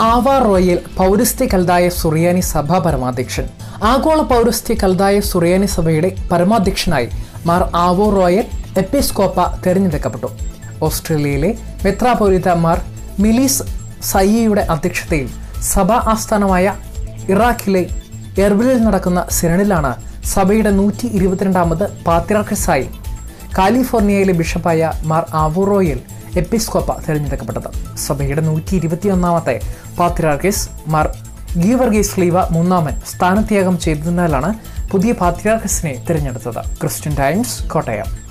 ആവാ റോയൽ പൗരസ്ത്യ കൽതായ സുറിയാനി സഭാ പരമാധ്യക്ഷൻ ആഗോള പൗരസ്ത്യ കൽതായ സുറിയാനി സഭയുടെ പരമാധ്യക്ഷനായി മാർ ആവോ റോയൽ എപ്പിസ്കോപ്പ തെരഞ്ഞെടുക്കപ്പെട്ടു ഓസ്ട്രേലിയയിലെ മെത്രാപൊലിത്ത മാർ മിലീസ് സയ്യയുടെ അധ്യക്ഷതയിൽ സഭാ ആസ്ഥാനമായ ഇറാഖിലെ എർബിലിൽ നടക്കുന്ന സിനഡിലാണ് സഭയുടെ നൂറ്റി ഇരുപത്തിരണ്ടാമത് പാത്രാർക്കസായി കാലിഫോർണിയയിലെ ബിഷപ്പായ മാർ ആവോറോയിൽ എപ്പിസ്കോപ്പ തിരഞ്ഞെടുക്കപ്പെട്ടത് സഭയുടെ നൂറ്റി ഇരുപത്തിയൊന്നാമത്തെ പാത്രിയാർക്കിസ് മാർ ഗീവർഗീസ് ലീവ മൂന്നാമൻ സ്ഥാനത്യാഗം ചെയ്തതിനാലാണ് പുതിയ പാത്രിയാർക്കിസിനെ തിരഞ്ഞെടുത്തത് ക്രിസ്ത്യൻ ടൈംസ് കോട്ടയം